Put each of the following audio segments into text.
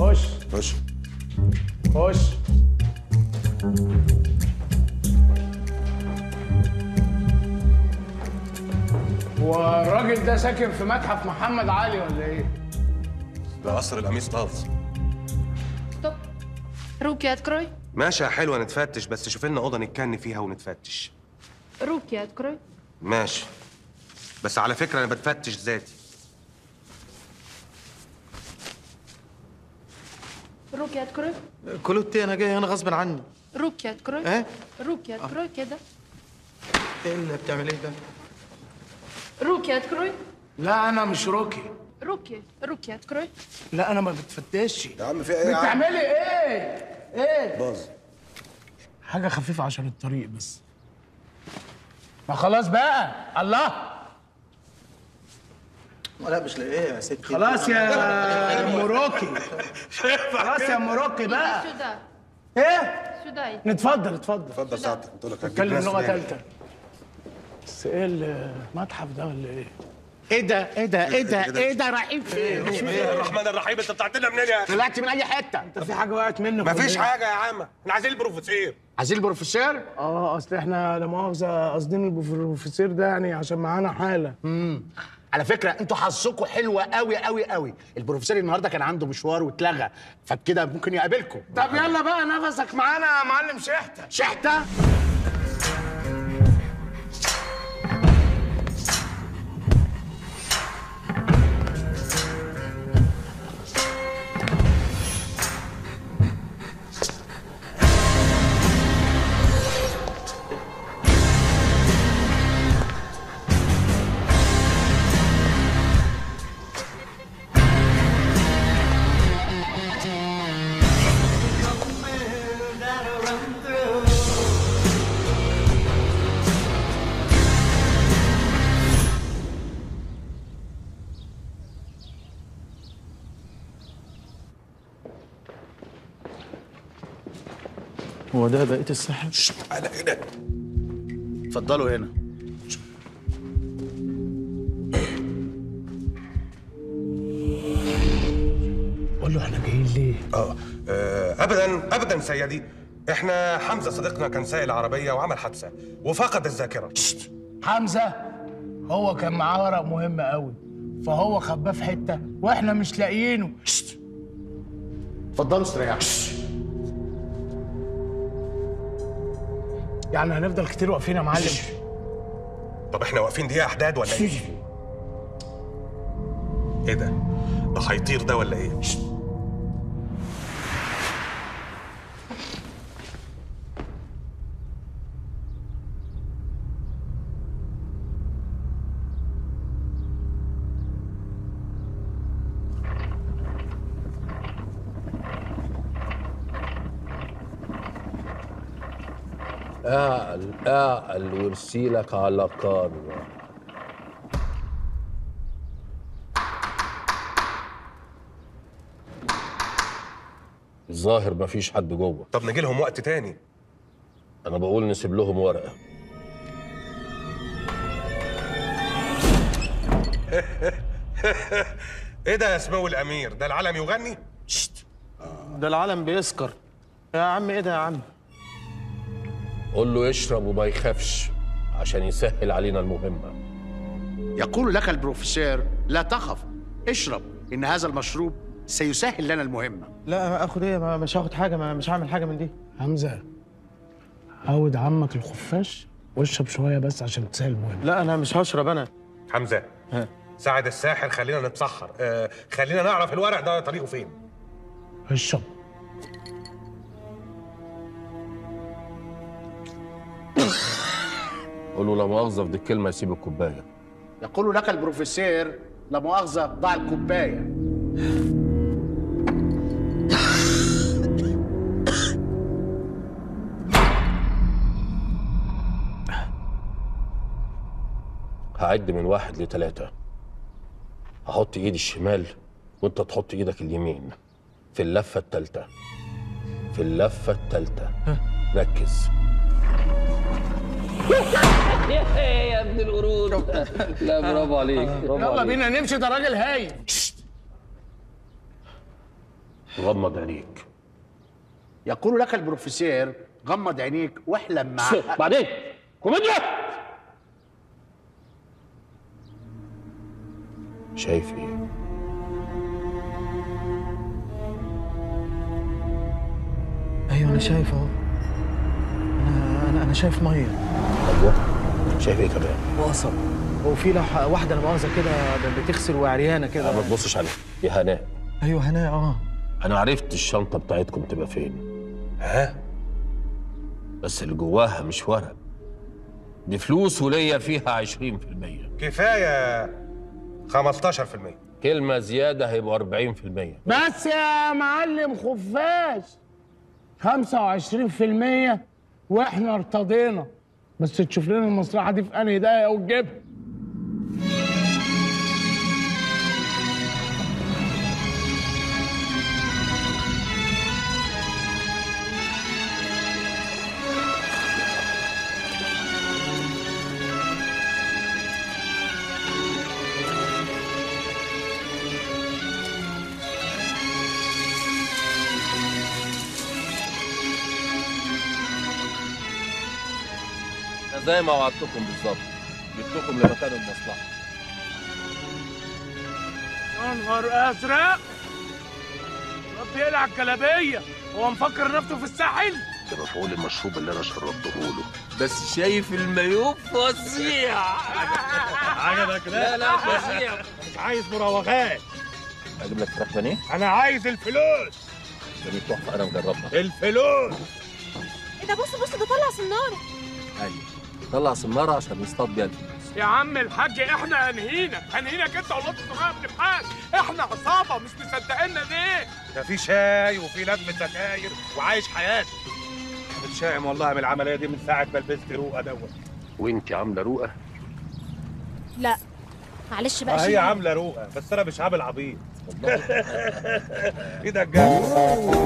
خش خش خش هو الراجل ده ساكن في متحف محمد علي ولا ايه؟ ده قصر القميص طاز ستوب روكي открой ماشي يا حلوه نتفتش بس شوف لنا اوضه نتكن فيها ونتفتش روكي открой ماشي بس على فكره انا بتفتش ذاتي روكي открой كلوتي انا جاي انا غصب عني روكي открой ايه روكي открой كده ايه اللي بتعمل ايه ده روكي открой لا انا مش روكي روكي روكي открой لا انا ما بتفتشش يا عم في ايه يا عم بتعملي ايه؟ ايه؟ باظ حاجة خفيفة عشان الطريق بس ما خلاص بقى الله لا مش لاقيه يا ستي خلاص يا مروكي خلاص يا مروكي بقى سودا ايه؟ سودا نتفضل اتفضل اتفضل ساعتك قلت لك هتجيب اتكلم ناس لغة تاني. تالتة بس ايه المتحف ده ولا ايه؟ ايه ده؟ ايه ده؟ ايه ده؟ ايه ده رايحين فين؟ ايه الرحمن الرحيم انت طلعت لنا منين يا طلعت من اي حتة انت في حاجة وقعت منك مفيش ولا إيه؟ حاجه يا عم احنا عايزين البروفيسير عايزين البروفيسور؟ اه اصل احنا لا مؤاخذة قاصدين البروفيسور ده يعني عشان معانا حالة على فكره انتوا حظكم حلوه قوي قوي قوي البروفيسور النهارده كان عنده مشوار واتلغى فكده ممكن يقابلكم طب يلا بقى نفسك معانا يا معلم شحتة شحته هو ده بقيه السحر على هنا اتفضلوا هنا قول له احنا جايين ليه؟ اه آه، ابدا ابدا سيدي احنا حمزه صديقنا كان سايق العربيه وعمل حادثه وفقد الذاكره حمزة هو كان معاه ورق مهم قوي فهو خباه في حتة واحنا مش لاقيينه اتفضلوا استريحوا يعني هنفضل كتير واقفين يا معلم طب احنا واقفين دقيقه احداد ولا ايه ايه ده ده هيطير ده ولا ايه اعقل اعقل وارسيلك على قارة الظاهر مفيش حد جوه طب نجي لهم وقت تاني انا بقول نسيب لهم ورقه ايه ده يا سمو الامير ده العلم يغني ده العالم بيسكر يا عم ايه ده يا عم قول له يشرب وما يخافش عشان يسهل علينا المهمه يقول لك البروفيسور لا تخف اشرب ان هذا المشروب سيسهل لنا المهمه لا اخد ايه ما مش هاخد حاجه ما مش هعمل حاجه من دي حمزة عود عمك الخفاش واشرب شوية بس عشان تسهل المهم لا انا مش هشرب انا حمزه ها. ساعد الساحر خلينا نتسحر آه خلينا نعرف الورق ده طريقه فين اشرب قول له لا مؤاخذه في دي الكلمه يسيب الكوبايه يقول لك البروفيسور لا مؤاخذه ضع الكوبايه هعد من واحد لتلاتة هحط ايدي الشمال وانت تحط ايدك اليمين في اللفة التالتة في اللفة التالتة ركز يا ابن القرود لا برافو عليك برافو يلا عليك بينا نمشي ده راجل هايل غمض عينيك يقول لك البروفيسور غمض عينيك واحلم مع بعدين كوميديا شايف ايه؟ ايوه انا شايف اهو انا انا انا شايف ميه ايوه شايف ايه كمان؟ وقصب وفي لوحه واحده لا مؤاخذه كده بتغسل وعريانه لا كده ما تبصش عليها يا هناء ايوه هناء اه انا عرفت الشنطه بتاعتكم تبقى فين ها بس اللي جواها مش ورق دي فلوس وليا فيها 20% كفايه 15% كلمه زياده هيبقوا 40% بس يا معلم خفاش 25% واحنا ارتضينا بس تشوف لنا المصلحه دي في انهي دقيقه وتجيبها زي ما وعدتكم بالظبط جبت لكم لمكان المصلحه يا نهار ازرق ربي يلعب جلابيه هو مفكر نفسه في الساحل ده مفعول المشروب اللي انا شربته له بس شايف المايوب فظيع عجبك لا لا فظيع مش عايز مراوغات اجيب لك فراخ بانيه انا عايز الفلوس جميل تحفه انا مجربها الفلوس ايه ده بص بص ده طلع سناره ايوه طلع سماره عشان يصطاد بيها الفلوس يا عم الحاج احنا انهينا انهينك انت ولطف صغير من الحاج احنا عصابه مش مصدقيننا ليه ده في شاي وفي لازمه سجاير وعايش حياتي متشائم والله من العمليه دي من ساعه ما لبست روقه دوت وانت عامله روقه لا معلش بقى هي شيل عامله روقه بس انا مش عامل عبيط ايه ده الجو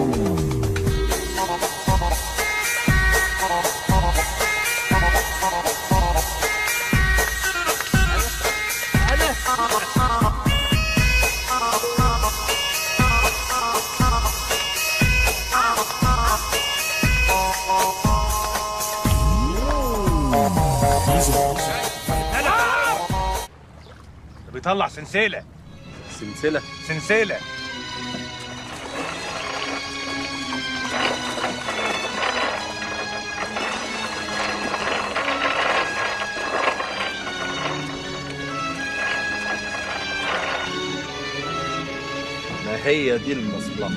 بيطلع سلسله سلسله سلسله ما هي دي المصلحه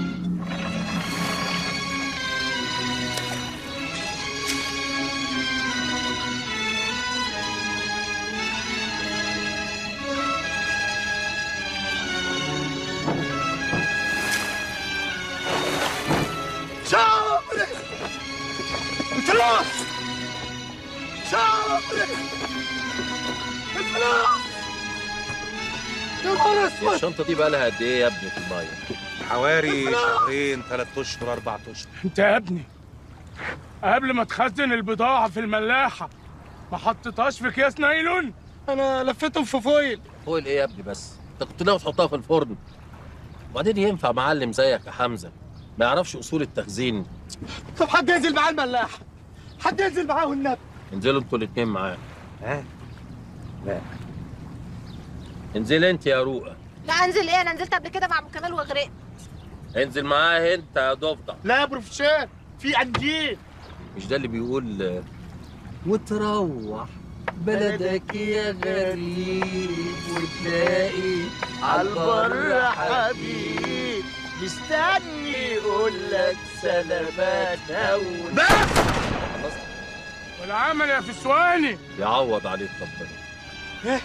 هي الشنطه دي بقى لها قد ايه يا ابني في الميه حوالي شهرين ثلاث اشهر اربع اشهر انت يا ابني قبل ما تخزن البضاعه في الملاحه ما حطيتهاش في اكياس نايلون انا لفيتهم في فويل فويل ايه يا ابني بس انت كنت ناوي تحطها في الفرن وبعدين ينفع معلم زيك يا حمزه ما يعرفش اصول التخزين طب حد ينزل معاه الملاحه حد ينزل معاه والنبي انزلوا انتوا الاتنين معاه ها لا انزل انت يا روقه لا انزل ايه انا نزلت قبل كده مع ابو كمال وغرقت انزل معاه انت يا ضفدع لا يا بروفيسور في قنديل مش ده اللي بيقول آه، وتروح بلدك يا غريب وتلاقي عالبر حبيب مستني يقول لك سلامات اول خلاص والعمل يا فسواني يعوض عليك ربنا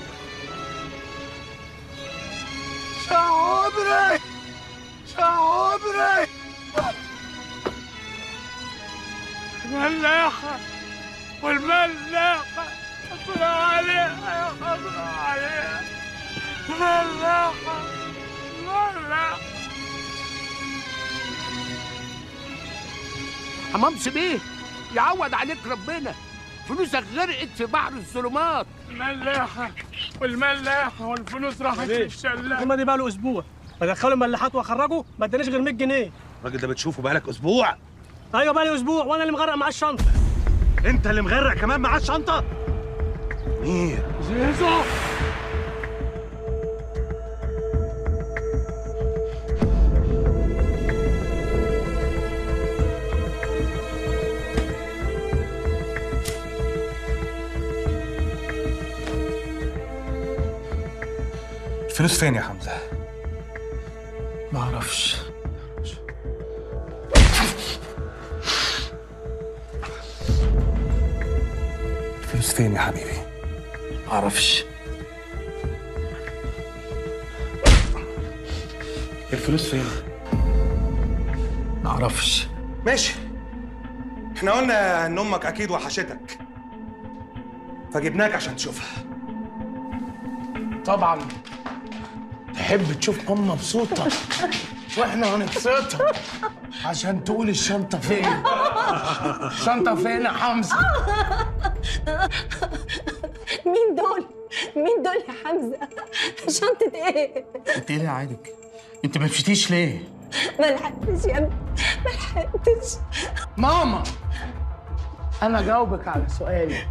شعبري شعبري الملاحه والملاحه حصل عليها يا حصل عليها ملاحه ملاحه حمام بيه يعوض عليك ربنا فلوسك غرقت في بحر الظلمات الملاحه والملاحه والفلوس راحت في الشله الخدمه دي بقى له اسبوع ادخله ملاحات واخرجه ما ادانيش غير 100 جنيه الراجل ده بتشوفه بقالك اسبوع ايوه بقى لي اسبوع وانا اللي مغرق معاه الشنطه انت اللي مغرق كمان معاه الشنطه منير زيزو الفلوس فين يا حمزه ما اعرفش الفلوس فين يا حبيبي ما اعرفش الفلوس فين ما اعرفش ماشي احنا قلنا ان امك اكيد وحشتك فجبناك عشان تشوفها طبعا تحب تشوف ام مبسوطه واحنا هنبسطها عشان تقول الشنطه فين الشنطه فين يا حمزه مين دول؟ مين دول يا حمزة؟ شنطة ايه؟ انت ايه اللي عادك انت ما مشيتيش ليه ما لحقتش يا ابني ما لحقتش ماما انا جاوبك على سؤالك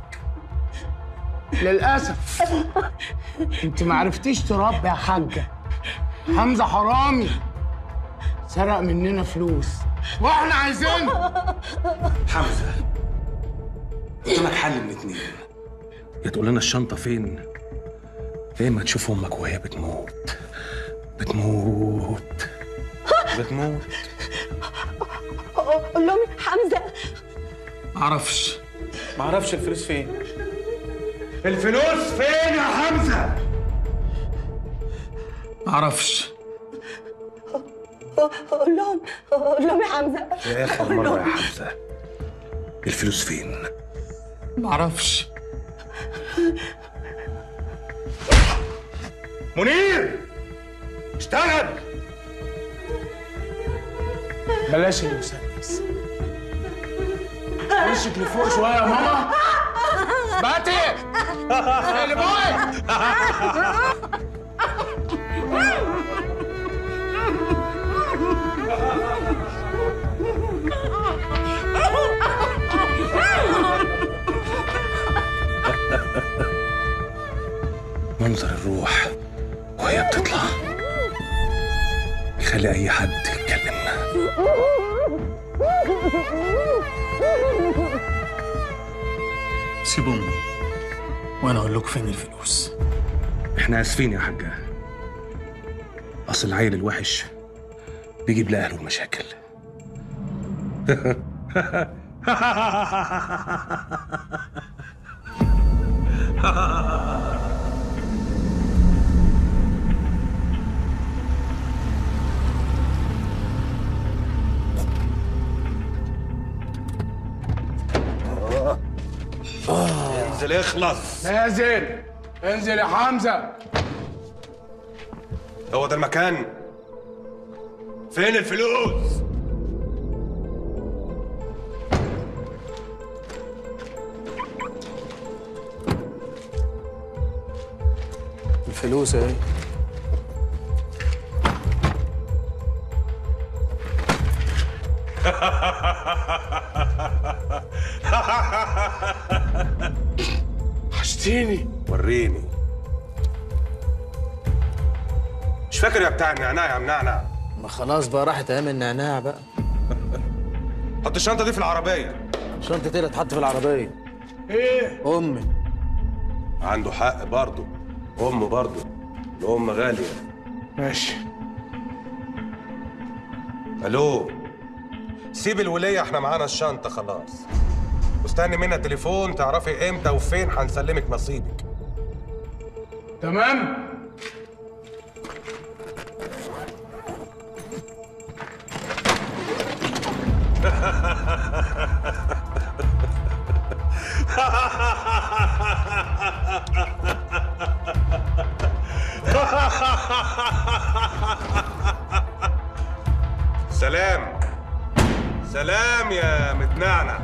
للاسف انت ما عرفتيش تربي يا حاجه حمزه حرامي سرق مننا فلوس واحنا عايزين حمزه قدامك حل من اتنين يا تقول لنا الشنطه فين يا اما تشوف امك وهي بتموت بتموت بتموت قول لهم حمزة ما اعرفش ما اعرفش الفلوس فين الفلوس فين يا حمزه ما اعرفش قول لهم قول لهم يا حمزة يا اخر مره يا حمزه الفلوس فين ما اعرفش منير اشتغل بلاش المسدس وشك لفوق شويه يا ماما باتي اللي بوي منظر الروح وهي بتطلع يخلي اي حد يكلمنا سيبوا امي وانا اقول لكم فين الفلوس احنا اسفين يا حاجه اصل العيل الوحش بيجيب لاهله المشاكل انزل اخلص نازل انزل يا حمزه هو ده المكان فين الفلوس الفلوس اهي وحشتيني وريني مش فاكر يا بتاع النعناع يا منعنع ما خلاص بقى راحت ايام النعناع بقى حط الشنطه دي في العربيه شنطة ايه اللي اتحط في العربية ايه امي عنده حق برضه امه برضه الام غاليه ماشي الو سيب الوليه احنا معانا الشنطه خلاص واستني منا تليفون تعرفي امتى وفين هنسلمك نصيبك تمام سلام سلام يا متنعنع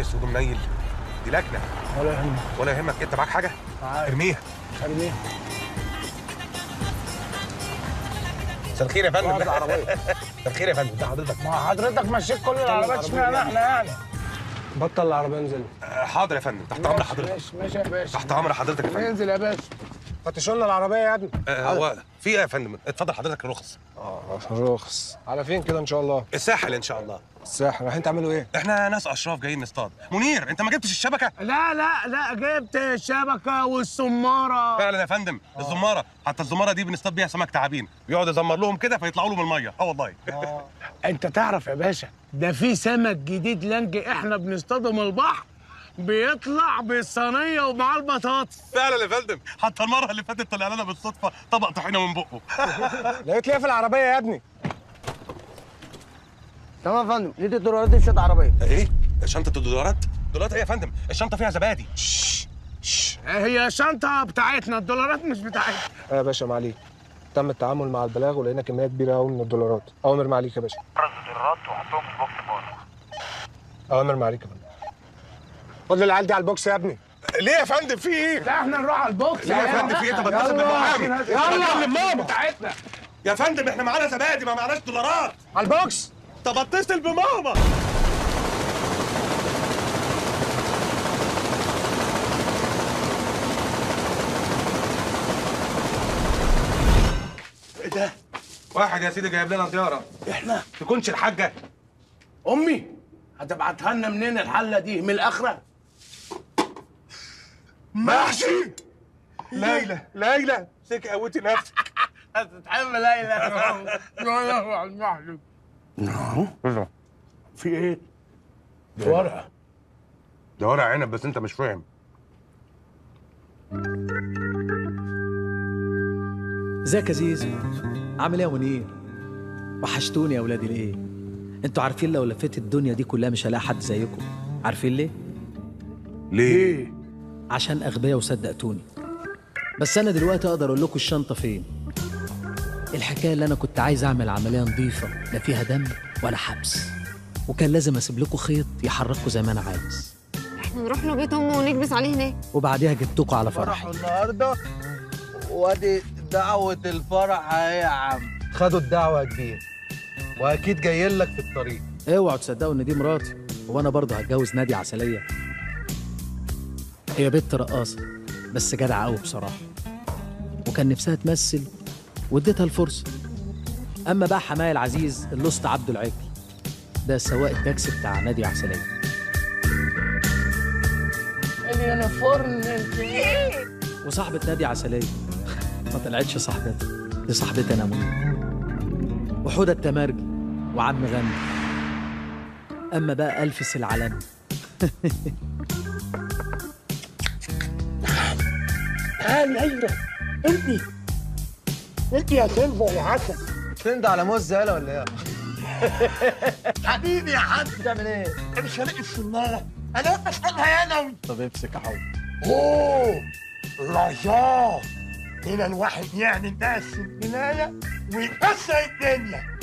اسود ومنيل دي لكنه ولا يهمك ولا يهمك انت معاك حاجه ارميها ارميها مساء الخير يا فندم اقعد العربية. مساء الخير يا فندم ده حضرتك ما حضرتك مشيت كل العربيات اشمعنى احنا يعني بطل العربيه انزل آه، حاضر يا فندم تحت امر حضرتك ماشي ماشي يا باشا تحت امر حضرتك يا فندم انزل يا باشا فتشوا لنا العربيه يا ابني آه، هو في ايه يا فندم اتفضل حضرتك الرخص اه رخص على فين كده ان شاء الله الساحل ان شاء الله الساحل رايحين تعملوا ايه احنا ناس اشراف جايين نصطاد منير انت ما جبتش الشبكه لا لا لا جبت الشبكه والسماره فعلا يا فندم الزماره حتى الزماره دي بنصطاد بيها سمك تعابين بيقعد يزمر لهم كده فيطلعوا له من الميه اه والله انت تعرف يا باشا ده في سمك جديد لنجي احنا بنصطاده من البحر بيطلع بالصينيه ومعاه البطاطس فعلا يا فندم حتى المره اللي فاتت طلع لنا بالصدفه طبق طحينه من بقه لقيت ليه في العربيه يا ابني تمام يا فندم لقيت الدولارات دي في شنطه عربيه ايه شنطه الدولارات دولارات ايه يا فندم الشنطه فيها زبادي هي شنطه بتاعتنا الدولارات مش بتاعتنا آه يا باشا معاليك تم التعامل مع البلاغ ولقينا كميه كبيره قوي من الدولارات اوامر معاليك يا باشا الدولارات وحطهم في البوكس بره اوامر معاليك يا فندم خد لي العيال دي على البوكس يا ابني ليه يا فندم في ايه لا احنا نروح على البوكس لا يا فندم في ايه طب اتصل يلا. بالمحامي يلا. كلم ماما بتاعتنا يا فندم احنا معانا زبادي ما معناش دولارات على البوكس طب اتصل بماما ايه ده؟ واحد يا سيدي جايب لنا زياره احنا تكونش الحاجه امي هتبعتها لنا منين الحله دي من الاخره محشي ليلى ليلى سيك قوتي نفسك هتتحب ليلى لا المحلو في ايه؟ دي ورقه ده ورق عنب بس انت مش فاهم ازيك يا زيزو عامل ايه يا منير وحشتوني يا ولادي ليه انتوا عارفين لو لفيت الدنيا دي كلها مش هلاقي حد زيكم عارفين ليه ليه عشان اغبياء وصدقتوني بس انا دلوقتي اقدر اقول لكم الشنطه فين الحكايه اللي انا كنت عايز اعمل عمليه نظيفه لا فيها دم ولا حبس وكان لازم اسيب لكم خيط يحرككم زي ما انا عايز احنا نروح له بيت امه ونكبس عليه هناك وبعديها جبتكم على فرحي النهارده وادي دعوه الفرح اهي يا عم خدوا الدعوه يا كبير واكيد جايين لك في الطريق اوعوا تصدقوا ان دي مراتي وانا برضه هتجوز نادي عسليه هي بنت رقاصه بس جدعه قوي بصراحه وكان نفسها تمثل واديتها الفرصه اما بقى حماية العزيز اللوست عبده العجل ده سواق التاكسي بتاع نادي عسليه اليونيفورم انت وصاحبة نادي عسلية ما طلعتش صاحبتي دي صاحبتي انا منير وحودة التمرجي وعم غني اما بقى الفس العلم اه ليلى انت انت يا سيلفا يا عسل تند على موز زياله ولا ايه؟ حبيبي يا حاج بتعمل ايه؟ مش هلاقي السناره انا بشربها انا طب امسك يا حوض اوه رجاء هنا الواحد يعني الناس في البدايه ويكسر الدنيا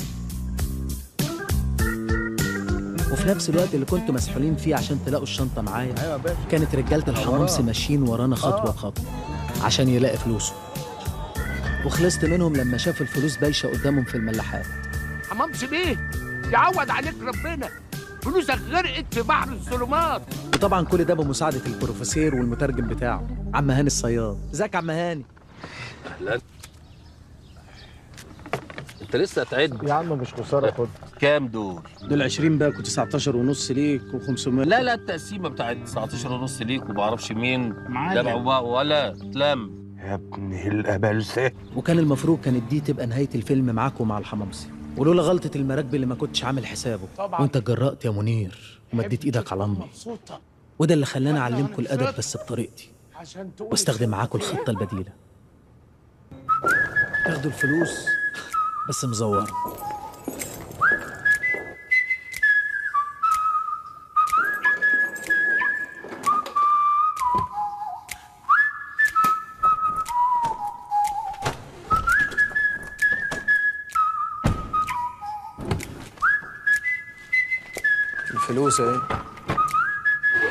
وفي نفس الوقت اللي كنتوا مسحولين فيه عشان تلاقوا الشنطة معايا ايوه يا باشا كانت رجالة الحمامس وراها. ماشيين ورانا خطوة خطوة عشان يلاقي فلوسه وخلصت منهم لما شافوا الفلوس بايشة قدامهم في الملاحات حمامس بيه يعوض عليك ربنا فلوسك غرقت في بحر الظلمات وطبعا كل ده بمساعدة البروفيسور والمترجم بتاعه عم هاني الصياد ازيك يا عم هاني اهلا انت لسه هتعد يا عم مش خساره خد كام دول؟ دول 20 باك و19 ونص ليك و500 لا لا التقسيمه بتاعت 19 ونص ليك وما اعرفش مين معايا. لا بقى ولا تلم يا ابن الابلسه وكان المفروض كانت دي تبقى نهاية الفيلم معاكم مع الحمامسي ولولا غلطة المراكب اللي ما كنتش عامل حسابه طبعاً. وانت جرأت يا منير ومديت ايدك على امي مبسوطه وده اللي خلاني اعلمكم الادب بس بطريقتي عشان تقول واستخدم معاكم الخطة البديلة تاخدوا الفلوس بس مزورة الفلوس اهي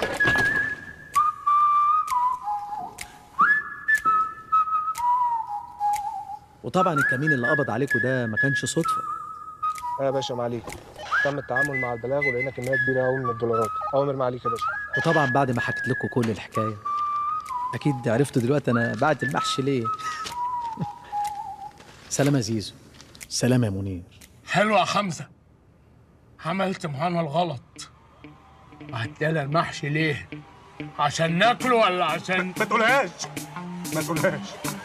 وطبعا الكمين اللي قبض عليكم ده ما كانش صدفه اه يا باشا معاليك تم التعامل مع البلاغ ولقينا كميه كبيره قوي من الدولارات اوامر معاليك يا باشا وطبعا بعد ما حكيت لكم كل الحكايه اكيد عرفتوا دلوقتي انا بعت المحشي ليه سلام يا زيزو سلام يا منير حلو يا حمزه عملت معانا الغلط بعتنا المحشي ليه عشان ناكله ولا عشان ما تقولهاش ما تقولهاش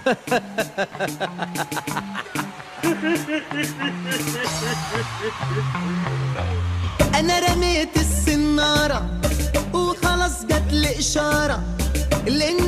انا رميت السنارة وخلاص جات لي اشارة لان